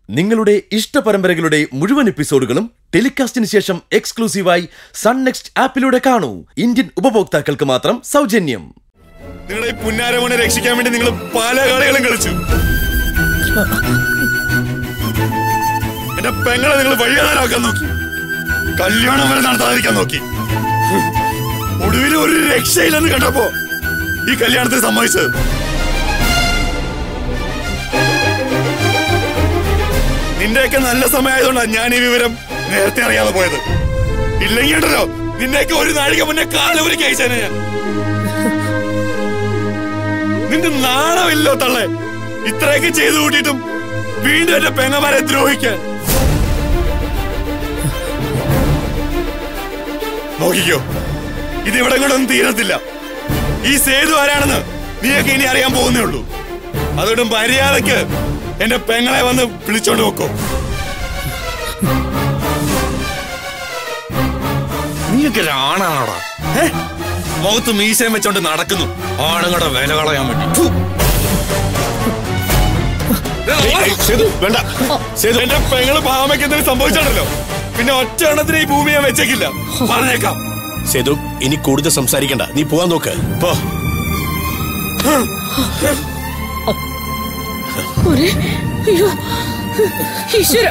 നിങ്ങളുടെ ഇഷ്ട പരമ്പരകളുടെ മുഴുവൻ എപ്പിസോഡുകളും ടെലികാസ്റ്റിന് ശേഷം എക്സ്ക്ലൂസീവായി സൺ നെക്സ്റ്റ് ആപ്പിലൂടെ കാണൂ ഇന്ത്യൻ ഉപഭോക്താക്കൾക്ക് മാത്രം സൗജന്യം നിങ്ങളുടെ ഈ പുന്നാരമോനെ രക്ഷിക്കാൻ വേണ്ടി നിങ്ങൾ പല കളികളും കളിച്ചു എന്റെ പെങ്ങളെ നിങ്ങൾ വഴിയാതാരാക്കാൻ നോക്കി കല്യാണം വരെ നടത്താതിരിക്കാൻ നോക്കി ഒടുവിൽ ഒരു രക്ഷയില്ലെന്ന് കണ്ടപ്പോ ഈ കല്യാണത്തിന് സമ്മതിച്ചത് നിന്റെയൊക്കെ നല്ല സമയമായതുകൊണ്ടാണ് ഞാൻ ഈ വിവരം നേരത്തെ അറിയാതെ പോയത് ഇല്ലെങ്കിൽ ഉണ്ടല്ലോ നിന്റെയൊക്കെ ഒരു നാഴിക മുന്നേ കാലൂരി കഴിച്ചേനെ ഞാൻ നിന്റെ നാണമില്ലോ തള്ളെ ഇത്രയൊക്കെ ചെയ്തു കൂട്ടിയിട്ടും വീണ്ടും എന്റെ പെങ്ങമാരെ ദ്രോഹിക്കാൻ നോക്കിക്കോ ഇത് ഇവിടെ കൊണ്ടൊന്നും തീരത്തില്ല ഈ സേതു ആരാണെന്ന് നീയൊക്കെ ഇനി അറിയാൻ പോകുന്നേ ഉള്ളൂ അതുകൊണ്ട് മര്യാദക്ക് എന്റെ പെങ്ങളെ വന്ന് വിളിച്ചോണ്ട് വെക്കോ നീയൊക്കെ ആണാണോടാ ഏ? മുഖത്ത് മീശയും വെച്ചോണ്ട് നടക്കുന്നു ആണുങ്ങളുടെ വില കളയാൻ വേണ്ടി ഫു. വേണ്ട എന്റെ പെങ്ങള് പാമയ്ക്ക് എന്തെങ്കിലും സംഭവിച്ചിട്ടല്ലോ പിന്നെ ഒറ്റ എണ്ണത്തിന് ഈ ഭൂമി ഞാൻ വെച്ചേക്കില്ല പറഞ്ഞേക്കാം സേതു ഇനി കൂടുതൽ സംസാരിക്കണ്ട നീ പോവാൻ നോക്ക് പോ ഒരേ അയ്യോ ഈശ്വര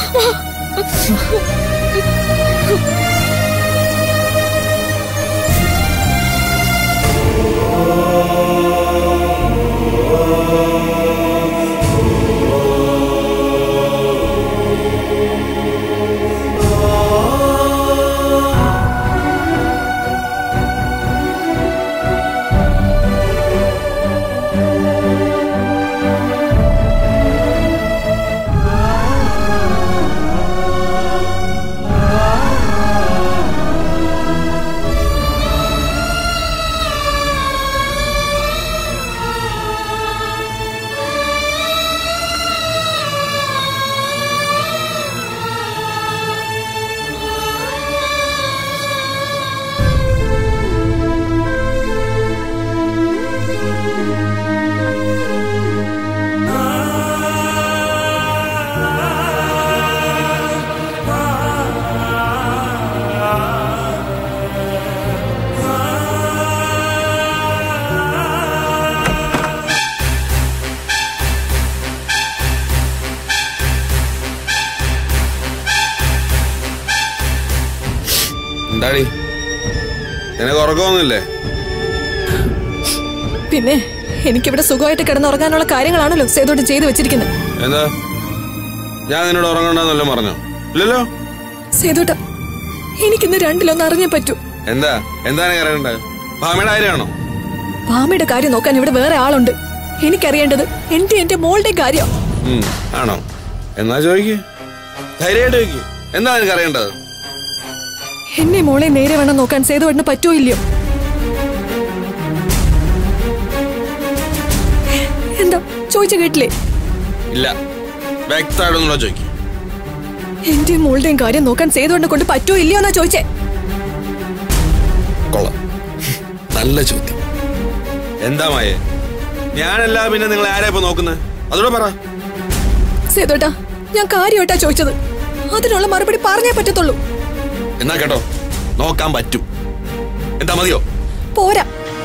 എന്താടി നിനക്ക് ഉറക്കമൊന്നുമില്ലേ പിന്നെ എനിക്കിവിടെ സുഖമായിട്ട് കിടന്നുറങ്ങാനുള്ള കാര്യങ്ങളാണല്ലോ സേതോട്ട് ചെയ്തു വെച്ചിരിക്കുന്നത് എന്താ ഞാൻ നിന്നോട് ഉറങ്ങണ്ടെന്നല്ലോ പറഞ്ഞോ ഇല്ലല്ലോ സേതോട്ട എനിക്കിന്ന് രണ്ടിലൊന്ന് അറിഞ്ഞേ പറ്റൂ എന്താ എന്താണ് അറിയണ്ടത് ഭാമയുടെ കാര്യമാണോ ഭാമയുടെ കാര്യം നോക്കാൻ ഇവിടെ വേറെ ആളുണ്ട് എനിക്കറിയേണ്ടത് എന്റെ എന്റെ മോളുടെ കാര്യം ഉം, ആണോ എന്നാ ചോദിക്ക് ധൈര്യമായിട്ട് ചോദിക്ക് എന്താ നിനക്ക് അറിയേണ്ടത് എന്നെ മോളെ നേരെ വേണം നോക്കാൻ സേതുവേട്ടന് പറ്റുമോ ഇല്ലയോ എന്താ ചോദിച്ചു കേട്ടില്ലേ ഇല്ല വ്യക്തമായിട്ടൊന്നുള്ള ചോദിക്ക് എന്റെയും മോളുടെയും കാര്യം നോക്കാൻ സേതുവേട്ടനെ കൊണ്ട് പറ്റുമോ ഇല്ലയോ എന്നാ ചോദിച്ചേ കൊള്ളാം നല്ല ചോദ്യം എന്താ മായേ ഞാനല്ല പിന്നെ നിങ്ങൾ ആരാ ഇപ്പൊ നോക്കുന്നത് അതോടെ പറ സേതുവേട്ടാ ഞാൻ കാര്യമായിട്ടാ ചോദിച്ചത് അതിനുള്ള മറുപടി പറഞ്ഞേ പറ്റത്തുള്ളൂ എന്നാ കേട്ടോ നോക്കാൻ പറ്റും എന്താ മതിയോ പോരാ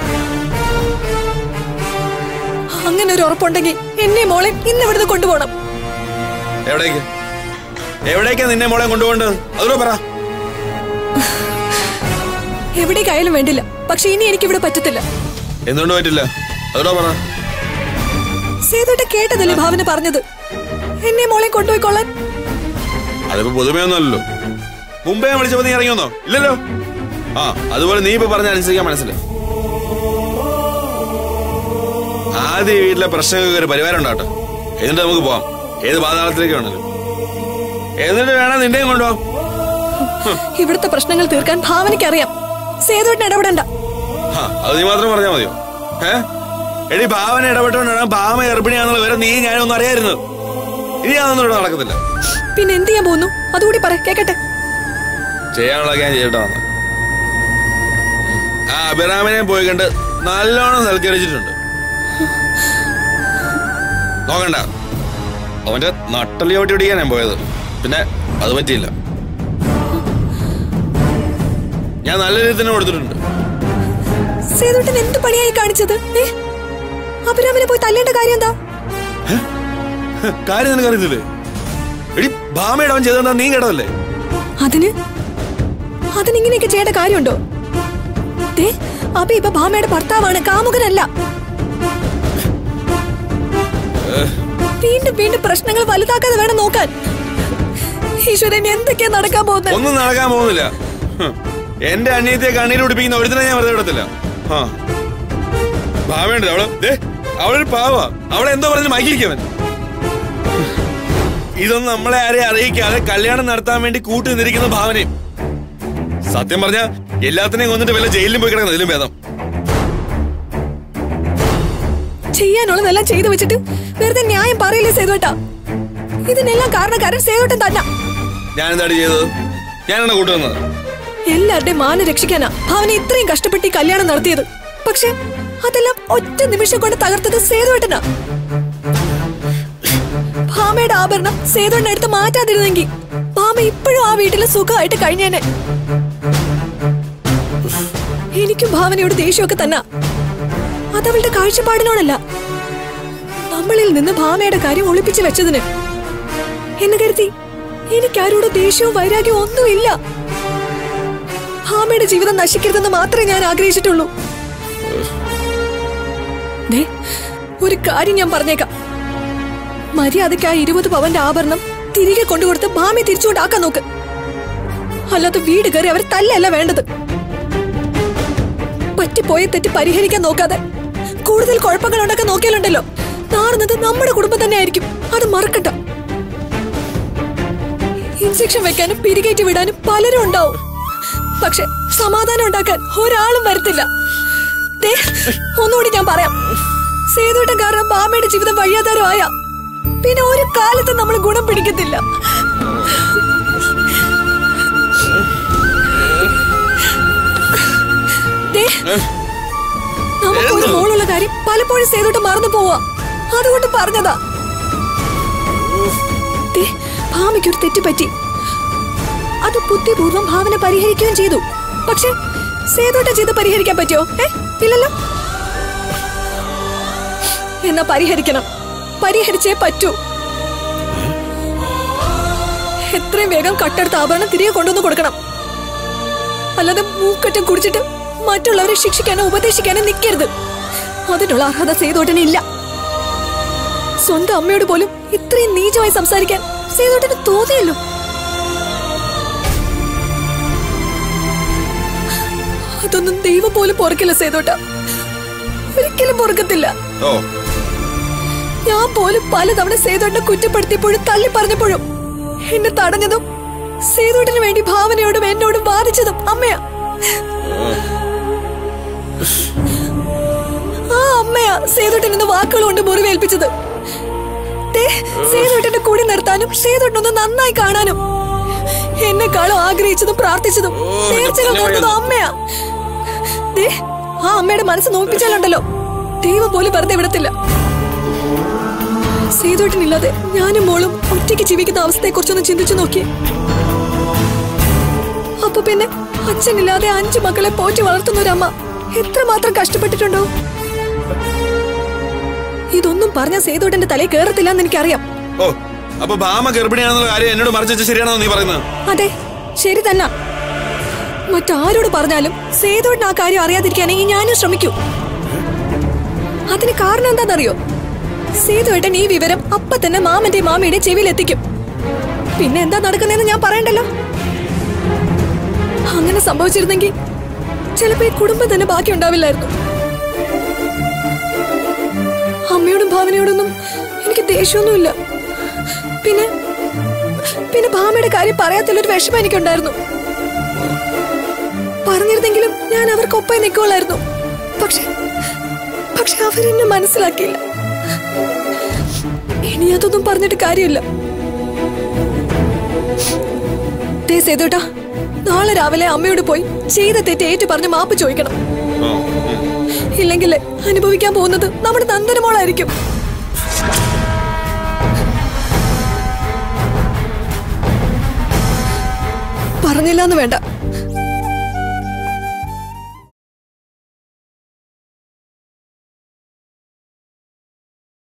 അങ്ങനെ ഒരു ഉറപ്പുണ്ടെങ്കിൽ എന്നെ മോളെ ഇന്ന് ഇവിടുന്ന് കൊണ്ടുപോകണം എവിടേക്ക് എവിടേക്കാ നിന്നെ മോളെ കൊണ്ടുപോകേണ്ടത് അതോടെ പറ എവിടേക്കായാലും വേണ്ടില്ല പക്ഷെ ഇനി എനിക്ക് ഇവിടെ പറ്റത്തില്ല എന്തുകൊണ്ട് പറ്റില്ല അതോടെ പറ സേതുട്ട കേട്ടതല്ലേ ഭാവന പറഞ്ഞത് എന്നെ മോളെ കൊണ്ടുപോയിക്കൊള്ളാൻ അതിപ്പോ പുതുമയൊന്നുമല്ലല്ലോ മുമ്പേ ഞാൻ വിളിച്ചപ്പോ നീ ഇറങ്ങിയൊന്നോ ഇല്ലല്ലോ ആ അതുപോലെ നീ ഇപ്പൊ പറഞ്ഞ അനുസരിക്കാൻ മനസ്സിലായി ആദ്യം ഈ വീട്ടിലെ പ്രശ്നങ്ങൾക്ക് ഒരു പരിഹാരം ഉണ്ടാവട്ടെ എന്നിട്ട് നമുക്ക് പോവാം ഏത് പാതാളത്തിലേക്ക് വേണമല്ലോ എന്നിട്ട് വേണം നിന്റെയും കൊണ്ടുപോവാം ഇവിടുത്തെ പ്രശ്നങ്ങൾ തീർക്കാൻ ഭാവനയ്ക്ക് അറിയാം സേതുവിന് ഇടപെടണ്ട ആ, അത് നീ മാത്രം പറഞ്ഞാൽ മതിയോ ഏ എടി ഭാവന ഇടപെട്ടുകൊണ്ടാണ് ഭാവന ഗർഭിണിയാന്നുള്ള വരെ നീ ഞാനൊന്നും അറിയായിരുന്നു ഇനി അതൊന്നും ഇവിടെ നടക്കത്തില്ല പിന്നെ എന്ത് ചെയ്യാൻ പോകുന്നു അതുകൂടി പറ കേക്കട്ടെ ചെയ്യാനുള്ള ഞാൻ ചെയ്യട്ടെ വന്ന് ആ അഭിരാമിനെ പോയി കണ്ട് നല്ലോണം സൽക്കരിച്ചിട്ടുണ്ട് നോക്കണ്ട അവന്റെ നട്ടലി ഓട്ടി പിടിക്കാൻ ഞാൻ പോയത് പിന്നെ അത് പറ്റിയില്ല ഞാൻ നല്ല രീതിയിൽ തന്നെ കൊടുത്തിട്ടുണ്ട് സേതുട്ടൻ എന്ത് പണിയായി കാണിച്ചത് ഏ അഭിരാമിനെ പോയി തല്ലേണ്ട കാര്യം എന്താ ഹ്, കാര്യം നിനക്ക് അറിയുന്നില്ലേ എടി ഭാമയുടെ അവൻ ചെയ്തെന്താ നീ കേട്ടതല്ലേ അതിന് അതിനിങ്ങനെയൊക്കെ ചെയ്യേണ്ട കാര്യമുണ്ടോ ദേ അബി ഇപ്പൊ ഭാമയുടെ ഭർത്താവാണ് കാമുകനല്ല വീണ്ടും വീണ്ടും പ്രശ്നങ്ങൾ വലുതാക്കാതെ വേണം നോക്കാൻ ഈശ്വരൻ എന്തൊക്കെയാ നടക്കാൻ പോകുന്നത് ഒന്നും നടക്കാൻ പോകുന്നില്ല ഹ്, എന്റെ അന്യത്തെ കണ്ണീര് പിടിപ്പിക്കുന്ന ഒരുത്തിനെ ഞാൻ വെറുതെ വിടത്തില്ല ആ ഭാവയുണ്ട് അവള് ദേ അവളൊരു പാവ അവളെ എന്തോ പറഞ്ഞ് മയക്കിരിക്കവൻ ഇതൊന്നും നമ്മളെ ആരെയും അറിയിക്കാതെ കല്യാണം നടത്താൻ വേണ്ടി കൂട്ടി നിന്നിരിക്കുന്ന ഭാവനയും സത്യം പറഞ്ഞ എല്ലാത്തിനെയും കൊന്നിട്ട് വല്ല ജയിലിലും പോയി കിടക്കുന്ന ഇതിലും ഭേദം ചെയ്യാനുള്ളതെല്ലാം ചെയ്തു വെച്ചിട്ട് വെറുതെ ന്യായം പറയില്ലേ സേതുവേട്ടാ ഇതിനെല്ലാം കാരണക്കാരൻ സേതുവേട്ടൻ തന്നെ ഞാൻ എന്താണ് ചെയ്തത് ഞാനാണ് കൂട്ടുവന്നത് എല്ലാവരുടെയും മാനം രക്ഷിക്കാനാ ഭാവന ഇത്രയും കഷ്ടപ്പെട്ട് ഈ കല്യാണം നടത്തിയത് പക്ഷെ അതെല്ലാം ഒറ്റ നിമിഷം കൊണ്ട് തകർത്തത് സേതുവേട്ടനാ ഭാമയുടെ ആഭരണം സേതുവേട്ടൻ എടുത്ത് മാറ്റാതിരുന്നെങ്കിൽ ഭാമ ഇപ്പോഴും ആ വീട്ടിൽ സുഖമായിട്ട് കഴിഞ്ഞേനെ എനിക്കും ഭാവനയോട് ദേഷ്യമൊക്കെ തന്നെ അതവളുടെ കാഴ്ചപ്പാടിനോടല്ല നമ്മളിൽ നിന്ന് ഭാമയുടെ കാര്യം ഒളിപ്പിച്ചു വെച്ചതിന് എന്ന് കരുതി എനിക്കാരോട് ദേഷ്യവും വൈരാഗ്യവും ഒന്നുമില്ല ഭാമയുടെ ജീവിതം നശിക്കരുതെന്ന് മാത്രമേ ഞാൻ ആഗ്രഹിച്ചിട്ടുള്ളൂ ദേ, ഒരു കാര്യം ഞാൻ പറഞ്ഞേക്കാം മര്യാദയ്ക്ക് ആ ഇരുപത് പവന്റെ ആഭരണം തിരികെ കൊണ്ടുകൊടുത്ത് ഭാമയെ തിരിച്ചുകൊണ്ടാക്കാൻ നോക്ക് അല്ലാതെ വീട് കയറി അവർ തല്ലല്ല വേണ്ടത് പറ്റിപ്പോയ തെറ്റ് പരിഹരിക്കാൻ നോക്കാതെ കൂടുതൽ കുഴപ്പങ്ങൾ ഉണ്ടാക്കാൻ നോക്കിയാലുണ്ടല്ലോ നാറുന്നത് നമ്മുടെ കുടുംബം തന്നെ ആയിരിക്കും അത് മറക്കട്ട ഇൻജെക്ഷൻ വെക്കാനും പിരികേറ്റി വിടാനും പലരും ഉണ്ടാവും പക്ഷെ സമാധാനം ഉണ്ടാക്കാൻ ഒരാളും വരത്തില്ല ദേ, ഒന്നുകൂടി ഞാൻ പറയാം സേതുവിന്റെ കാരണം ബാമയുടെ ജീവിതം വഴിയാധാരമായ പിന്നെ ഒരു കാലത്ത് നമ്മൾ ഗുണം പിടിക്കത്തില്ല ദേ, നമുക്കൊരു മോളുള്ള കാര്യം പലപ്പോഴും സേതുട്ട് മറന്നു പോവാ അതുകൊണ്ട് പറഞ്ഞതാ ദേ, ഭാമയ്ക്കൊരു തെറ്റ് പറ്റി അത് ബുദ്ധിപൂർവ്വം ഭാവന പരിഹരിക്കുകയും ചെയ്തു പക്ഷെ സേതോട്ടം ചെയ്ത് പരിഹരിക്കാൻ പറ്റിയോ ഏ ഇല്ലല്ലോ എന്നാ പരിഹരിക്കണം പരിഹരിച്ചേ പറ്റൂ എത്രയും വേഗം കട്ടെടുത്ത ആഭരണം തിരികെ കൊണ്ടുവന്ന് കൊടുക്കണം അല്ലാതെ മൂക്കറ്റം കുടിച്ചിട്ട് മറ്റുള്ളവരെ ശിക്ഷിക്കാനോ ഉപദേശിക്കാനോ നിൽക്കരുത് അതിനുള്ള അർഹത സേതോട്ടന് ഇല്ല സ്വന്തം അമ്മയോട് പോലും ഇത്രയും നീചമായി സംസാരിക്കാൻ സേതോട്ടന് തോന്നിയല്ലോ അതൊന്നും ദൈവം പോലും പൊറക്കില്ല സേതോട്ട ഒരിക്കലും പൊറുക്കത്തില്ല ഓ ഞാൻ പോലും പലതവണ സേതോട്ടിനെ കുറ്റപ്പെടുത്തിയപ്പോഴും തള്ളി പറഞ്ഞപ്പോഴും എന്നെ തടഞ്ഞതും സേതോട്ടിന് വേണ്ടി ഭാവനയോടും എന്നോടും വാദിച്ചതും അമ്മയാ ആ അമ്മയാ സേതോട്ടൻ ഇന്ന് വാക്കുകൾ കൊണ്ട് മുറിവേൽപ്പിച്ചത് ദേ, സേതോട്ടന്റെ കൂടെ നിർത്താനും സേതോട്ടനൊന്ന് നന്നായി കാണാനും എന്നെക്കാളും ആഗ്രഹിച്ചതും പ്രാർത്ഥിച്ചതും നേർച്ചകൾ നേർന്നതും അമ്മയാ ദേ, ആ അമ്മയുടെ മനസ്സ് നോപ്പിച്ചാലുണ്ടല്ലോ ദൈവം പോലും വെറുതെ വിടത്തില്ല സേതോട്ടനില്ലാതെ ഞാനും മോളും ഒറ്റയ്ക്ക് ജീവിക്കുന്ന അവസ്ഥയെ കുറിച്ചൊന്ന് ചിന്തിച്ചു നോക്കി അപ്പൊ പിന്നെ അച്ഛനില്ലാതെ അഞ്ചു മക്കളെ പോറ്റി വളർത്തുന്ന ഒരമ്മ എത്രമാത്രം കഷ്ടപ്പെട്ടിട്ടുണ്ടോ ഇതൊന്നും പറഞ്ഞ സേതോട്ടന്റെ തലയിൽ കേറത്തില്ലെന്ന് എനിക്കറിയാം ഓ അപ്പൊ ഭാമ ഗർഭിണിയാണെന്നുള്ള കാര്യം എന്നോട് മറച്ചു വെച്ച് ശരിയാണോ നീ പറയുന്നത് അതെ ശരി തന്നെ മറ്റാരോട് പറഞ്ഞാലും സേതോട്ടിന് ആ കാര്യം അറിയാതിരിക്കാനെങ്കിൽ ഞാനും ശ്രമിക്കൂ അതിന് കാരണം എന്താണെന്നറിയോ സേതുവേട്ടൻ ഈ വിവരം അപ്പൊ തന്നെ മാമന്റെ മാമിയുടെ ചെവിയിൽ എത്തിക്കും പിന്നെ എന്താ നടക്കുന്നതെന്ന് ഞാൻ പറയണ്ടല്ലോ അങ്ങനെ സംഭവിച്ചിരുന്നെങ്കിൽ ചിലപ്പോ ഈ കുടുംബം തന്നെ ബാക്കി ഉണ്ടാവില്ലായിരുന്നു അമ്മയോടും ഭാവനയോടൊന്നും എനിക്ക് ദേഷ്യമൊന്നുമില്ല പിന്നെ പിന്നെ ഭാമയുടെ കാര്യം പറയാത്തുള്ളൊരു വിഷമം എനിക്കുണ്ടായിരുന്നു പറഞ്ഞിരുന്നെങ്കിലും ഞാൻ അവർക്കൊപ്പം നിൽക്കുള്ളായിരുന്നു പക്ഷെ പക്ഷെ അവരെന്നെ മനസ്സിലാക്കിയില്ല ഇനി അതൊന്നും പറഞ്ഞിട്ട് കാര്യമില്ല ദേ സേതുട്ടാ നാളെ രാവിലെ അമ്മയോട് പോയി ചെയ്ത തെറ്റ് ഏറ്റു പറഞ്ഞ് മാപ്പ് ചോദിക്കണം ഓ ഉം. ഇല്ലെങ്കിൽ അനുഭവിക്കാൻ പോകുന്നത് നമ്മുടെ നന്ദനമോളായിരിക്കും പറഞ്ഞില്ല എന്ന് വേണ്ട